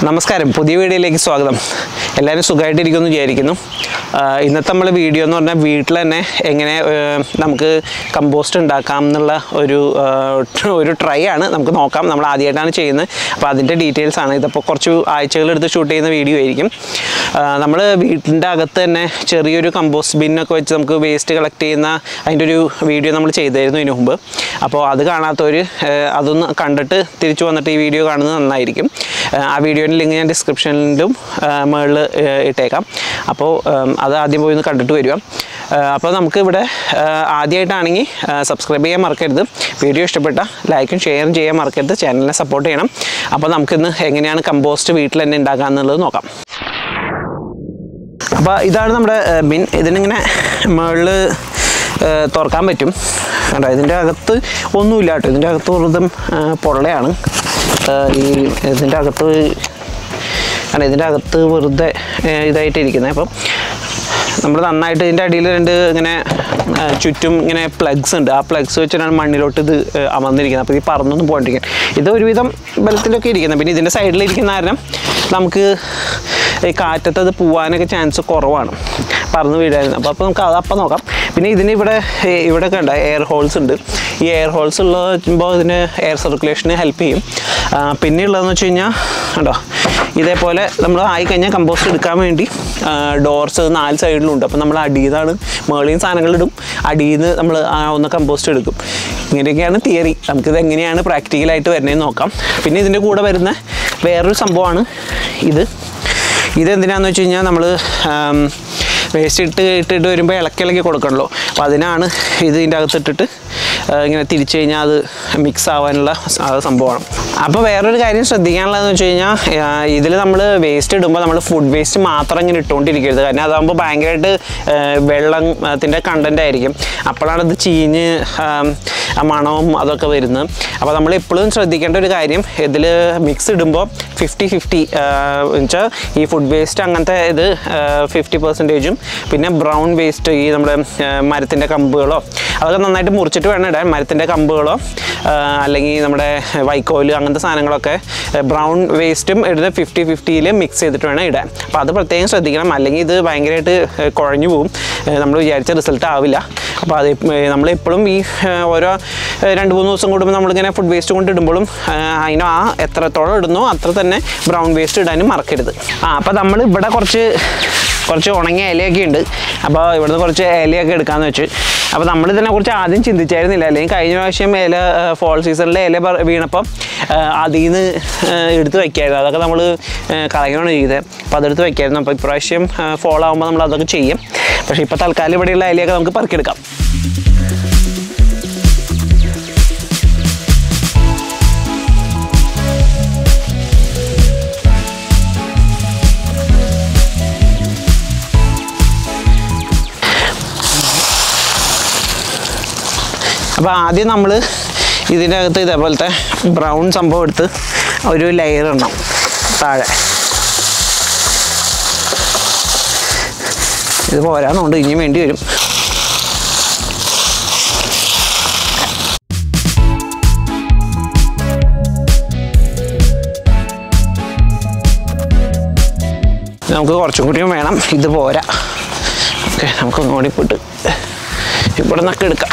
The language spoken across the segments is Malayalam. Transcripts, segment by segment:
നമസ്കാരം പുതിയ വീഡിയോയിലേക്ക് സ്വാഗതം എല്ലാവരും സുഖമായിട്ടിരിക്കുമെന്ന് വിചാരിക്കുന്നു ആഹ് ഇന്നത്തെ നമ്മൾ വീഡിയോ എന്ന് പറഞ്ഞാൽ വീട്ടിൽ തന്നെ എങ്ങനെ ആഹ് നമുക്ക് കമ്പോസ്റ്റ് ഉണ്ടാക്കാം എന്നുള്ള ഒരു ആഹ് ഒരു ട്രൈ ആണ് നമുക്ക് നോക്കാം നമ്മൾ ആദ്യമായിട്ടാണ് ചെയ്യുന്നത് അപ്പോൾ അതിൻ്റെ ഡീറ്റെയിൽസ് ആണ് ഇതിപ്പോൾ കുറച്ച് ആഴ്ചകളെടുത്ത് ഷൂട്ട് ചെയ്യുന്ന വീഡിയോ ആയിരിക്കും നമ്മൾ വീട്ടിൻ്റെ അകത്ത് തന്നെ ചെറിയൊരു കമ്പോസ്റ്റ് ബിന്നൊക്കെ വെച്ച് നമുക്ക് വേസ്റ്റ് കളക്ട് ചെയ്യുന്ന അതിൻ്റെ ഒരു വീഡിയോ നമ്മൾ ചെയ്തായിരുന്നു ഇതിനു മുമ്പ് അപ്പോൾ അത് കാണാത്തവർ അതൊന്ന് കണ്ടിട്ട് തിരിച്ചു വന്നിട്ട് ഈ വീഡിയോ കാണുന്നത് നന്നായിരിക്കും ആഹ് ആ വീഡിയോൻ്റെ ലിങ്ക് ഞാൻ ഡിസ്ക്രിപ്ഷനിലും മുകളിൽ ഇട്ടേക്കാം അപ്പോൾ ഉം, അത് ആദ്യം പോയി ഒന്ന് കണ്ടിട്ട് വരിക ആഹ് അപ്പോൾ നമുക്ക് ഇവിടെ ആഹ് ആദ്യമായിട്ടാണെങ്കിൽ സബ്സ്ക്രൈബ് ചെയ്യാൻ മറക്കരുത് വീഡിയോ ഇഷ്ടപ്പെട്ട ലൈക്കും ഷെയറും ചെയ്യാൻ മറക്കരുത് ചാനലിനെ സപ്പോർട്ട് ചെയ്യണം അപ്പോൾ നമുക്കിന്ന് എങ്ങനെയാണ് കമ്പോസ്റ്റ് വീട്ടിൽ തന്നെ ഉണ്ടാക്കുക എന്നുള്ളത് നോക്കാം അപ്പോൾ ഇതാണ് നമ്മുടെ ഏഹ്, ബിൻ ഇതിനിങ്ങനെ മുകളിൽ തുറക്കാൻ പറ്റും കണ്ടോ ഇതിൻ്റെ അകത്ത് ഒന്നുമില്ല കേട്ടോ ഇതിൻ്റെ അകത്ത് വെറുതെ ഏഹ്, പൊള്ളയാണ് ഏഹ്, ഈ ഇതിൻ്റെ അകത്ത് കണ്ടോ ഇതിൻ്റെ അകത്ത് വെറുതെ ഏഹ്, ഇതായിട്ടിരിക്കുന്നത് അപ്പം നമ്മൾ നന്നായിട്ട് ഇതിൻ്റെ അടിയിൽ രണ്ട് ഇങ്ങനെ ആ, ചുറ്റും ഇങ്ങനെ പ്ലഗ്സ് ഉണ്ട് ആ പ്ലഗ്സ് വെച്ചിട്ടാണ് മണ്ണിലോട്ട് ഇത് ആ, അമർന്നിരിക്കുന്നത് അപ്പോൾ ഈ പറന്നൊന്നും പോയിട്ടിരിക്കാൻ ഇത് ഒരുവിധം ബലത്തിലൊക്കെ ഇരിക്കുന്നത് പിന്നെ ഇതിൻ്റെ സൈഡിൽ ഇരിക്കുന്ന കാരണം നമുക്ക് ഈ കാറ്റത്ത് അത് പോവാനൊക്കെ ചാൻസ് കുറവാണ് പറന്ന് വീഴായിരുന്നു അപ്പോൾ അപ്പോൾ നമുക്ക് അത് അപ്പം നോക്കാം പിന്നെ ഇതിന് ഇവിടെ ഏ, ഇവിടെ കണ്ട എയർ ഹോൾസ് ഉണ്ട് ഈ എയർ ഹോൾസ് ഉള്ളപ്പോൾ ഇതിന് എയർ സർക്കുലേഷന് ഹെൽപ്പ് ചെയ്യും ആ, പിന്നെ ഉള്ളതെന്ന് വെച്ച് കഴിഞ്ഞാൽ കണ്ടോ ഇതേപോലെ നമ്മൾ ആയി കഴിഞ്ഞാൽ കമ്പോസ്റ്റ് എടുക്കാൻ വേണ്ടി ഡോർസ് നാല് സൈഡിലുണ്ട് അപ്പോൾ നമ്മൾ അടിയിൽ നിന്നാണ് മുകളിൽ നിന്ന് സാധനങ്ങളിടും അടിയിൽ നിന്ന് നമ്മൾ ഒന്ന് കമ്പോസ്റ്റ് എടുക്കും ഇങ്ങനെയൊക്കെയാണ് തിയറി നമുക്കിത് എങ്ങനെയാണ് പ്രാക്ടിക്കലായിട്ട് വരുന്നതെന്ന് നോക്കാം പിന്നെ ഇതിൻ്റെ കൂടെ വരുന്ന വേറൊരു സംഭവമാണ് ഇത് ഇതെന്തിനാന്ന് വെച്ച് കഴിഞ്ഞാൽ നമ്മൾ വേസ്റ്റ് ഇട്ട് ഇട്ടിട്ട് വരുമ്പോൾ ഇളക്കി ഇളക്കി കൊടുക്കണല്ലോ അപ്പോൾ അതിനാണ് ഇത് ഇതിൻ്റെ അകത്തിട്ടിട്ട് ആ, ഇങ്ങനെ തിരിച്ചു കഴിഞ്ഞാൽ അത് മിക്സ് ആവാനുള്ള സ- ആ സംഭവമാണ് അപ്പോൾ വേറൊരു കാര്യം ശ്രദ്ധിക്കാനുള്ളതെന്ന് വെച്ച് കഴിഞ്ഞാൽ ഇതിൽ നമ്മൾ വേസ്റ്റ് ഇടുമ്പോൾ നമ്മൾ ഫുഡ് വേസ്റ്റ് മാത്രം ഇങ്ങനെ ഇട്ടുകൊണ്ടിരിക്കരുത് കാരണം അതാകുമ്പോൾ ഭയങ്കരമായിട്ട് ആ, വെള്ളത്തിൻ്റെ കണ്ടൻ്റ് ആയിരിക്കും അപ്പോഴാണ് ഇത് ചീഞ്ഞ് ആ, ആ മണവും അതൊക്കെ വരുന്നത് അപ്പോൾ നമ്മൾ എപ്പോഴും ശ്രദ്ധിക്കേണ്ട ഒരു കാര്യം ഇതിൽ മിക്സ് ഇടുമ്പോൾ ഫിഫ്റ്റി ഫിഫ്റ്റി വെച്ചാൽ ഈ ഫുഡ് വേസ്റ്റ് അങ്ങനത്തെ ഇത് ഫിഫ്റ്റി പെർസെൻറ്റേജും പിന്നെ ബ്രൗൺ വേസ്റ്റ് ഈ നമ്മുടെ മരത്തിൻ്റെ കമ്പുകളോ അതൊക്കെ നന്നായിട്ട് മുറിച്ചിട്ട് വേണം ഇടാൻ മരത്തിൻ്റെ കമ്പുകളോ ആ, അല്ലെങ്കിൽ നമ്മുടെ വൈക്കോല് അങ്ങനത്തെ സാധനങ്ങളൊക്കെ ബ്രൗൺ വേസ്റ്റും എടുത്ത് ഫിഫ്റ്റി ഫിഫ്റ്റിയിൽ മിക്സ് ചെയ്തിട്ട് വേണം ഇടാൻ അപ്പോൾ അത് പ്രത്യേകം ശ്രദ്ധിക്കണം അല്ലെങ്കിൽ ഇത് ഭയങ്കരമായിട്ട് ഏഹ്, കുഴഞ്ഞു പോകും നമ്മൾ വിചാരിച്ച റിസൾട്ട് ആവില്ല അപ്പോൾ അത് നമ്മൾ എപ്പോഴും ഈ ഏഹ്, ഓരോ ഏഹ്, രണ്ട് മൂന്ന് ദിവസം കൂടുമ്പോൾ നമ്മളിങ്ങനെ ഫുഡ് വേസ്റ്റ് കൊണ്ട് ഇടുമ്പോഴും ഏഹ്, അതിന് ആ എത്രത്തോളം ഇടുന്നോ അത്ര തന്നെ ബ്രൗൺ വേസ്റ്റ് ഇടാനും മറക്കരുത് ആ അപ്പോൾ നമ്മൾ ഇവിടെ കുറച്ച് കുറച്ച് ഉണങ്ങിയ ഇലയൊക്കെ ഉണ്ട് അപ്പോൾ ഇവിടുന്ന് കുറച്ച് ഇലയൊക്കെ എടുക്കാമെന്ന് വെച്ച് അപ്പോൾ നമ്മൾ ഇതിനെക്കുറിച്ച് ആദ്യം ചിന്തിച്ചായിരുന്നില്ല അല്ലെങ്കിൽ കഴിഞ്ഞ പ്രാവശ്യം ഇല ഫോൾ സീസണിലെ ഇല പ- വീണപ്പം അതിൽ നിന്ന് എടുത്ത് വയ്ക്കായിരുന്നു അതൊക്കെ നമ്മൾ കളയുകയാണ് ചെയ്തത് അപ്പോൾ അതെടുത്ത് വയ്ക്കായിരുന്നു അപ്പോൾ ഇപ്രാവശ്യം ഫോൾ ആകുമ്പോൾ നമ്മൾ അതൊക്കെ ചെയ്യും പക്ഷേ ഇപ്പോൾ തൽക്കാലം ഇവിടെയുള്ള ഇലയൊക്കെ നമുക്ക് പെറുക്കിയെടുക്കാം അപ്പോൾ ആദ്യം നമ്മൾ ഇതിൻ്റെ അകത്ത് ഇതേപോലത്തെ ബ്രൗൺ സംഭവം എടുത്ത് ഒരു ലെയർ ഇടണം താഴെ ഇത് പോരാന്നുണ്ട് ഇനിയും വേണ്ടി വരും നമുക്ക് കുറച്ചും കൂടിയും വേണം ഇത് പോരാ ഓക്കെ നമുക്ക് ഒന്നുകൂടി പോയിട്ട് ഇവിടെ നിന്നൊക്കെ എടുക്കാം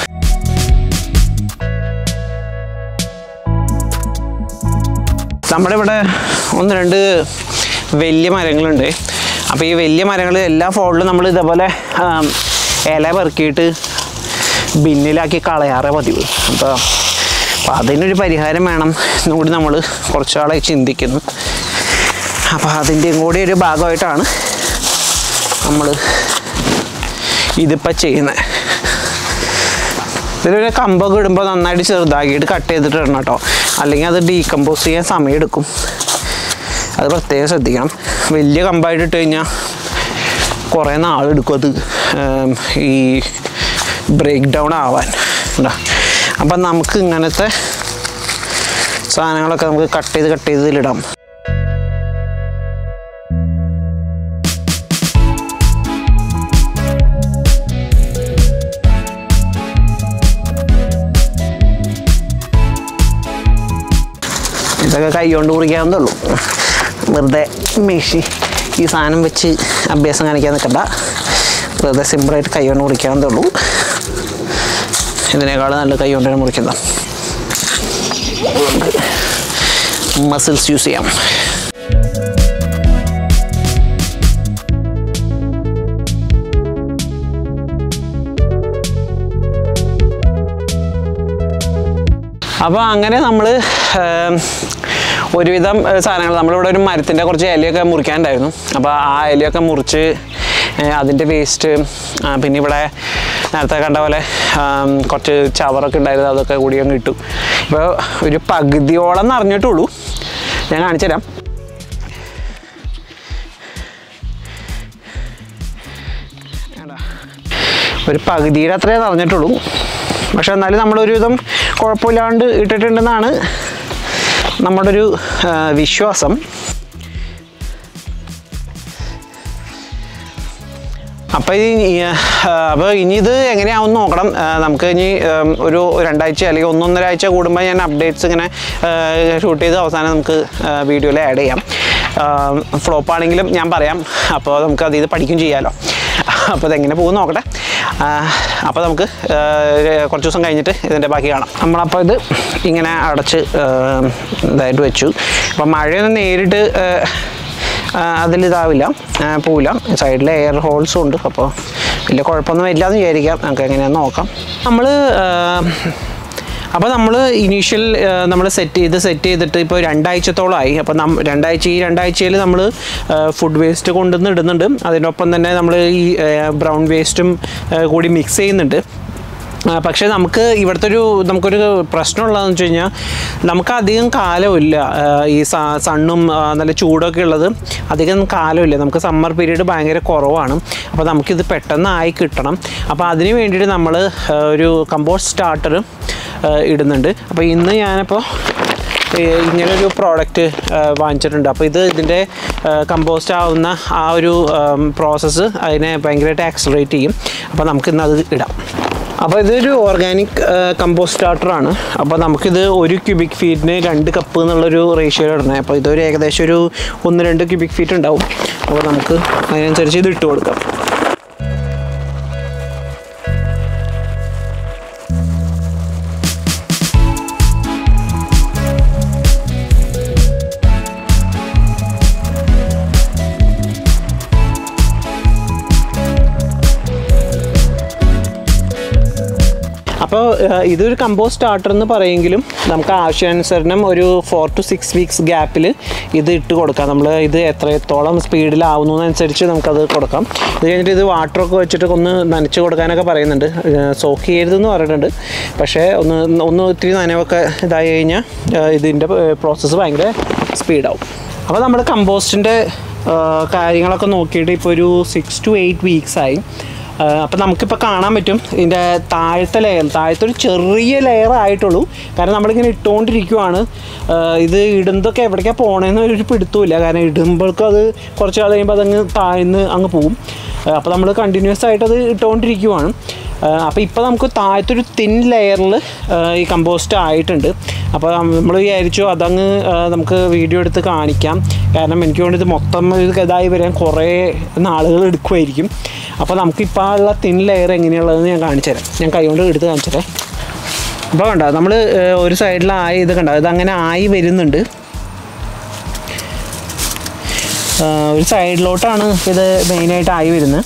നമ്മുടെ ഇവിടെ ഒന്ന് രണ്ട് വലിയ മരങ്ങളുണ്ട് അപ്പോൾ ഈ വലിയ മരങ്ങൾ എല്ലാ ഫോളിലും നമ്മൾ ഇതേപോലെ ആം, ഇല പെറുക്കിയിട്ട് ബിന്നിലാക്കി കളയാറേ പതിവ് അപ്പോൾ അപ്പോൾ അതിനൊരു പരിഹാരം വേണം എന്നുകൂടി നമ്മൾ കുറച്ചാളെ ചിന്തിക്കുന്നു അപ്പോൾ അതിൻ്റെയും കൂടി ഒരു ഭാഗമായിട്ടാണ് നമ്മൾ ഇതിപ്പോൾ ചെയ്യുന്നത് ഇതിലൊരു കമ്പൊക്കെ ഇടുമ്പോൾ നന്നായിട്ട് ചെറുതാക്കിയിട്ട് കട്ട് ചെയ്തിട്ട് ഇടണം കേട്ടോ അല്ലെങ്കിൽ അത് ഡീകമ്പോസ് ചെയ്യാൻ സമയമെടുക്കും അത് പ്രത്യേകം ശ്രദ്ധിക്കണം വലിയ കമ്പായിട്ട് ഇട്ട് കഴിഞ്ഞാൽ കുറേ നാളെടുക്കും അത് ഉം, ഈ ബ്രേക്ക് ഡൗൺ ആവാൻ ഉണ്ടോ അപ്പം നമുക്ക് ഇങ്ങനത്തെ സാധനങ്ങളൊക്കെ നമുക്ക് കട്ട് ചെയ്ത് കട്ട് ചെയ്ത് ഇതിലിടാം ഇതൊക്കെ കൈ കൊണ്ട് കുറിക്കാവുന്നേ ഉള്ളൂ വെറുതെ മെഷി ഈ സാധനം വെച്ച് അഭ്യാസം കാണിക്കാൻ നിൽക്കണ്ട വെറുതെ സിമ്പിളായിട്ട് കൈ കൊണ്ട് മുറിക്കാവുന്നതേ ഉള്ളൂ ഇതിനേക്കാൾ നല്ല കൈ കൊണ്ട് തന്നെ മുറിക്കുന്ന മസിൽസ് യൂസ് ചെയ്യാം അപ്പോൾ അങ്ങനെ നമ്മൾ ഒരുവിധം ഏഹ്, സാധനങ്ങൾ നമ്മളിവിടെ ഒരു മരത്തിൻ്റെ കുറച്ച് ഇലയൊക്കെ മുറിക്കാനുണ്ടായിരുന്നു അപ്പോൾ ആ ഇലയൊക്കെ മുറിച്ച് ഏഹ്, അതിൻ്റെ വേസ്റ്റ് പിന്നെ ഇവിടെ നേരത്തെ കണ്ട പോലെ ആം, കുറച്ച് ചവറൊക്കെ ഉണ്ടായിരുന്നു അതൊക്കെ കൂടി അങ്ങ് ഇട്ടു ഇപ്പോൾ ഒരു പകുതിയോളം നിറഞ്ഞിട്ടുള്ളൂ ഞാൻ കാണിച്ചു തരാം വേണ്ട. ഒരു പകുതിയുടെ അത്രേ നിറഞ്ഞിട്ടുള്ളൂ പക്ഷെ എന്നാലും നമ്മളൊരുവിധം കുഴപ്പമില്ലാണ്ട് ഇട്ടിട്ടുണ്ടെന്നാണ് നമ്മുടെ ഒരു ആ, വിശ്വാസം അപ്പോൾ ഈ അപ്പോൾ ഇനി ഇത് എങ്ങനെയാവും നോക്കണം ആ, നമുക്ക് ഇനി ഉം, ഒരു രണ്ടാഴ്ച അല്ലെങ്കിൽ ഒന്നൊന്നര ആഴ്ച കൂടുമ്പോൾ ഞാൻ അപ്ഡേറ്റ്സ് ഇങ്ങനെ ഷൂട്ട് ചെയ്ത് അവസാനം നമുക്ക് വീഡിയോയിൽ ആഡ് ചെയ്യാം ഫ്ലോപ്പ് ആണെങ്കിലും ഞാൻ പറയാം അപ്പോൾ നമുക്ക് അതിൽ പഠിക്കും ചെയ്യാമല്ലോ അപ്പോൾ ഇതെങ്ങനെ പോകും നോക്കട്ടെ ആ, അപ്പോൾ നമുക്ക് ആ, ഒരു കുറച്ച് ദിവസം കഴിഞ്ഞിട്ട് ഇതിൻ്റെ ബാക്കി കാണാം നമ്മളപ്പോൾ ഇത് ഇങ്ങനെ അടച്ച് ആ, ഇതായിട്ട് വെച്ചു അപ്പോൾ മഴയൊന്നും നേരിട്ട് ആ, അതിലിതാവില്ല ആ, പോവില്ല സൈഡിൽ എയർ ഹോൾസും ഉണ്ട് അപ്പോൾ വലിയ കുഴപ്പമൊന്നും വരില്ല എന്ന് വിചാരിക്കാം നമുക്ക് എങ്ങനെയാണെന്ന് നോക്കാം നമ്മൾ അപ്പോൾ നമ്മൾ ഇനീഷ്യൽ നമ്മൾ സെറ്റ് ചെയ്ത് സെറ്റ് ചെയ്തിട്ട് ഇപ്പോൾ രണ്ടാഴ്ചത്തോളമായി അപ്പോൾ നം രണ്ടാഴ്ച ഈ രണ്ടാഴ്ചയിൽ നമ്മൾ ഫുഡ് വേസ്റ്റ് കൊണ്ടുവന്ന് ഇടുന്നുണ്ട് അതിനൊപ്പം തന്നെ നമ്മൾ ഈ ബ്രൗൺ വേസ്റ്റും കൂടി മിക്സ് ചെയ്യുന്നുണ്ട് ആ, പക്ഷേ നമുക്ക് ഇവിടുത്തെ ഒരു നമുക്കൊരു പ്രശ്നമുള്ളതെന്ന് വെച്ച് കഴിഞ്ഞാൽ നമുക്ക് അധികം കാലമില്ല ആ, ഈ സ- സണ്ണും ആ, നല്ല ചൂടൊക്കെ ഉള്ളത് അധികം കാലമില്ല നമുക്ക് സമ്മർ പീരീഡ് ഭയങ്കര കുറവാണ് അപ്പോൾ നമുക്കിത് പെട്ടെന്ന് ആയി കിട്ടണം അപ്പോൾ അതിന് വേണ്ടിയിട്ട് നമ്മൾ ഒരു കമ്പോസ്റ്റ് സ്റ്റാർട്ടർ ഇടുന്നുണ്ട് അപ്പോൾ ഇന്ന് ഞാനിപ്പോൾ ഈ- ഇങ്ങനൊരു പ്രോഡക്റ്റ് വാങ്ങിച്ചിട്ടുണ്ട് അപ്പോൾ ഇത് ഇതിൻ്റെ കമ്പോസ്റ്റ് ആവുന്ന ആ ഒരു പ്രോസസ്സ് അതിനെ ഭയങ്കരമായിട്ട് ആക്സലറേറ്റ് ചെയ്യും അപ്പോൾ നമുക്കിന്ന് അത് ഇടാം അപ്പോൾ ഇതൊരു ഓർഗാനിക് കമ്പോസ്റ്റ് സ്റ്റാർട്ടറാണ് അപ്പോൾ നമുക്കിത് ഒരു ക്യൂബിക് ഫീറ്റിന് രണ്ട് കപ്പ് എന്നുള്ളൊരു റേഷ്യോ ഇടണേ അപ്പോൾ ഇതൊരു ഏകദേശം ഒരു ഒന്ന് രണ്ട് ക്യൂബിക് ഫീറ്റ് ഉണ്ടാവും അപ്പോൾ നമുക്ക് അതിനനുസരിച്ച് ഇത് ഇട്ട് കൊടുക്കാം അപ്പോൾ ഏഹ്, ഇതൊരു കമ്പോസ്റ്റ് സ്റ്റാർട്ടർ എന്ന് പറയുമെങ്കിലും നമുക്ക് ആവശ്യാനുസരണം ഒരു ഫോർ ടു സിക്സ് വീക്സ് ഗ്യാപ്പിൽ ഇത് ഇട്ട് കൊടുക്കാം നമ്മൾ ഇത് എത്രത്തോളം സ്പീഡിലാവുന്നതനുസരിച്ച് നമുക്കത് കൊടുക്കാം ഇത് കഴിഞ്ഞിട്ട് ഇത് വാട്ടറൊക്കെ വെച്ചിട്ട് ഒന്ന് നനച്ച് കൊടുക്കാനൊക്കെ പറയുന്നുണ്ട് സോക്ക് ചെയ്യരുതെന്ന് പറഞ്ഞിട്ടുണ്ട് പക്ഷേ ഒന്ന് ഒന്ന് ഒത്തിരി നനവൊക്കെ ഇതായി കഴിഞ്ഞാൽ ഏഹ്, ഇതിൻ്റെ പ്രോസസ്സ് ഭയങ്കര സ്പീഡാവും അപ്പോൾ നമ്മൾ കമ്പോസ്റ്റിൻ്റെ കാര്യങ്ങളൊക്കെ നോക്കിയിട്ട് ഇപ്പോൾ ഒരു സിക്സ് ടു എയ്റ്റ് വീക്സ് ആയി അപ്പോൾ നമുക്കിപ്പോൾ കാണാൻ പറ്റും ഇതിൻ്റെ താഴത്തെ ലെയർ താഴത്തെ ഒരു ചെറിയ ലെയർ ആയിട്ടുള്ളൂ കാരണം നമ്മളിങ്ങനെ ഇട്ടുകൊണ്ടിരിക്കുവാണ് ആ, ഇത് ഇടുന്നതൊക്കെ എവിടേക്കാണ് പോകണമെന്ന് ഒരു പിടുത്തമില്ല കാരണം ഇടുമ്പോഴേക്കും അത് കുറച്ച് നാൾ കഴിയുമ്പോൾ അതങ്ങ് താഴ്ന്ന് അങ്ങ് പോവും അപ്പോൾ നമ്മൾ കണ്ടിന്യൂസ് ആയിട്ട് അത് ഇട്ടുകൊണ്ടിരിക്കുവാണ് അപ്പോൾ ഇപ്പോൾ നമുക്ക് താഴത്തൊരു തിൻ ലെയറിൽ ഈ കമ്പോസ്റ്റ് ആയിട്ടുണ്ട് അപ്പോൾ നമ്മൾ വിചാരിച്ചു അതങ്ങ് ആ, നമുക്ക് വീഡിയോ എടുത്ത് കാണിക്കാം കാരണം എനിക്ക് വേണ്ടി ഇത് മൊത്തം ഇത് ഇതായി വരാൻ കുറേ നാളുകൾ എടുക്കുമായിരിക്കും അപ്പോൾ നമുക്കിപ്പോൾ ഉള്ള തിൻ ലെയർ എങ്ങനെയുള്ളതെന്ന് ഞാൻ കാണിച്ചു തരാം ഞാൻ കൈകൊണ്ട് എടുത്ത് കാണിച്ചു തരാം അപ്പോൾ കണ്ടോ നമ്മൾ ഒരു സൈഡിലായി ഇത് കണ്ടോ ഇതങ്ങനെ ആയി വരുന്നുണ്ട് ആ, ഒരു സൈഡിലോട്ടാണ് ഇത് മെയിനായിട്ട് ആയി വരുന്നത്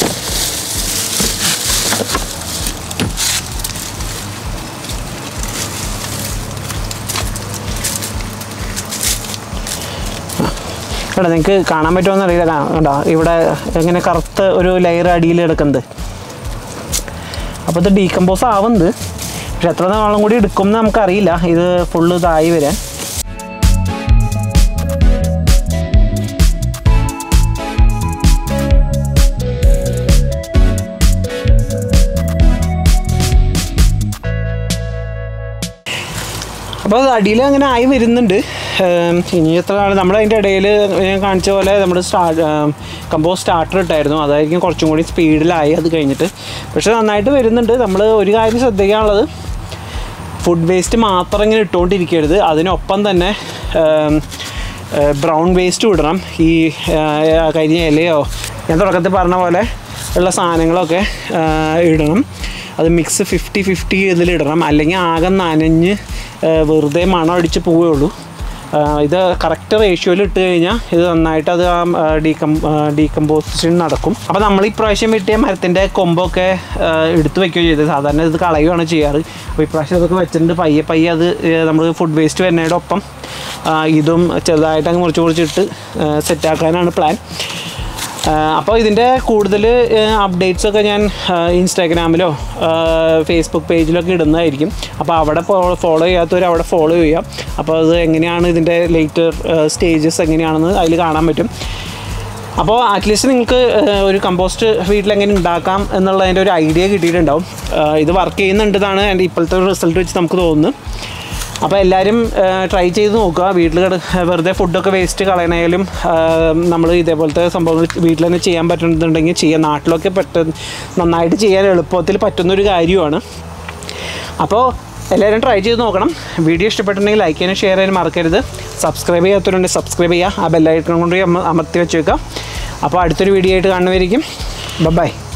ഇവിടെ നിങ്ങൾക്ക് കാണാൻ പറ്റുമോന്ന് അറിയില്ല കാ- കണ്ടോ ഇവിടെ ഇങ്ങനെ കറുത്ത ഒരു ലെയർ അടിയിൽ കിടക്കുന്നത് അപ്പോൾ ഇത് ഡീകമ്പോസ് ആവുന്നത് പക്ഷെ എത്ര നാളും കൂടി എടുക്കും എന്ന് നമുക്കറിയില്ല ഇത് ഫുള്ള് ഇതായി വരാൻ അപ്പോൾ അത് അടിയിൽ അങ്ങനെ ആയി വരുന്നുണ്ട് ഏം, ഇനി എത്ര നാൾ നമ്മൾ അതിൻ്റെ ഇടയിൽ ഞാൻ കാണിച്ച പോലെ നമ്മൾ സ്റ്റാർട്ട് കമ്പോസ്റ്റ് സ്റ്റാർട്ടർ ഇട്ടായിരുന്നു അതായിരിക്കും കുറച്ചും കൂടി സ്പീഡിലായി അത് കഴിഞ്ഞിട്ട് പക്ഷെ നന്നായിട്ട് വരുന്നുണ്ട് നമ്മൾ ഒരു കാര്യം ശ്രദ്ധിക്കാനുള്ളത് ഫുഡ് വേസ്റ്റ് മാത്രം ഇങ്ങനെ ഇട്ടുകൊണ്ടിരിക്കരുത് അതിനൊപ്പം തന്നെ ഏം, ബ്രൗൺ വേസ്റ്റും ഇടണം ഈ ആ, കരിഞ്ഞ ഇലയോ ഞാൻ തുടക്കത്തിൽ പറഞ്ഞ പോലെ ഉള്ള സാധനങ്ങളൊക്കെ ആ, ഇടണം അത് മിക്സ് ഫിഫ്റ്റി ഫിഫ്റ്റി ഇതിലിടണം അല്ലെങ്കിൽ ആകെ നനഞ്ഞ് ആ, വെറുതെ മണം അടിച്ച് പോവുകയുള്ളൂ ആ, ഇത് കറക്റ്റ് റേഷ്യോയിൽ ഇട്ട് കഴിഞ്ഞാൽ ഇത് നന്നായിട്ട് അത് ആ ഡീകം ഡീകമ്പോസിഷൻ നടക്കും അപ്പോൾ നമ്മൾ ഇപ്രാവശ്യം വെട്ടിയ മരത്തിൻ്റെ കൊമ്പൊക്കെ ആ, എടുത്ത് വെക്കുകയോ ചെയ്തത് സാധാരണ ഇത് കളയുകയാണ് ചെയ്യാറ് അപ്പോൾ ഇപ്രാവശ്യം അതൊക്കെ വെച്ചിട്ടുണ്ട് പയ്യെ പയ്യെ അത് നമ്മൾ ഫുഡ് വേസ്റ്റ് വരുന്നതിൻ്റെ ഒപ്പം ആ, ഇതും ചെറുതായിട്ട് അങ്ങ് മുറിച്ച് മുറിച്ചിട്ട് സെറ്റാക്കാനാണ് പ്ലാൻ അപ്പോൾ ഇതിൻ്റെ കൂടുതൽ അപ്ഡേറ്റ്സ് ഒക്കെ ഞാൻ ഇൻസ്റ്റാഗ്രാമിലോ ഫേസ്ബുക്ക് പേജിലൊക്കെ ഇടുന്നതായിരിക്കും അപ്പോൾ അവിടെ ഫോളോ ചെയ്യാത്തവർ അവിടെ ഫോളോ ചെയ്യാം അപ്പോൾ അത് എങ്ങനെയാണ് ഇതിൻ്റെ ലേറ്റർ സ്റ്റേജസ് എങ്ങനെയാണെന്ന് അതിൽ കാണാൻ പറ്റും അപ്പോൾ അറ്റ്ലീസ്റ്റ് നിങ്ങൾക്ക് ഏഹ്, ഒരു കമ്പോസ്റ്റ് വീട്ടിലെങ്ങനെ ഉണ്ടാക്കാം എന്നുള്ളതിൻ്റെ ഒരു ഐഡിയ കിട്ടിയിട്ടുണ്ടാവും ഏഹ്, ഇത് വർക്ക് ചെയ്യുന്നുണ്ടെന്നാണ് എൻ്റെ ഇപ്പോഴത്തെ റിസൾട്ട് വെച്ച് നമുക്ക് തോന്നുന്നത് അപ്പോൾ എല്ലാവരും ട്രൈ ചെയ്ത് നോക്കുക വീട്ടിൽ കിട വെറുതെ ഫുഡൊക്കെ വേസ്റ്റ് കളയണേലും നമ്മൾ ഇതേപോലത്തെ സംഭവങ്ങൾ വീട്ടിൽ തന്നെ ചെയ്യാൻ പറ്റുന്നുണ്ടെങ്കിൽ ചെയ്യാം നാട്ടിലൊക്കെ പെട്ടെന്ന് നന്നായിട്ട് ചെയ്യാൻ എളുപ്പത്തിൽ പറ്റുന്നൊരു കാര്യമാണ് അപ്പോൾ എല്ലാവരും ട്രൈ ചെയ്ത് നോക്കണം വീഡിയോ ഇഷ്ടപ്പെട്ടിട്ടുണ്ടെങ്കിൽ ലൈക്ക് ചെയ്യാനും ഷെയർ ചെയ്യാനും മറക്കരുത് സബ്സ്ക്രൈബ് ചെയ്യാത്തവരുണ്ടെങ്കിൽ സബ്സ്ക്രൈബ് ചെയ്യുക ആ ബെല്ലൈക്കൺ കൊണ്ട് അമ- അമർത്തി വെച്ചേക്കുക അപ്പോൾ അടുത്തൊരു വീഡിയോ ആയിട്ട് കാണുന്നവരിക്കും ബൈ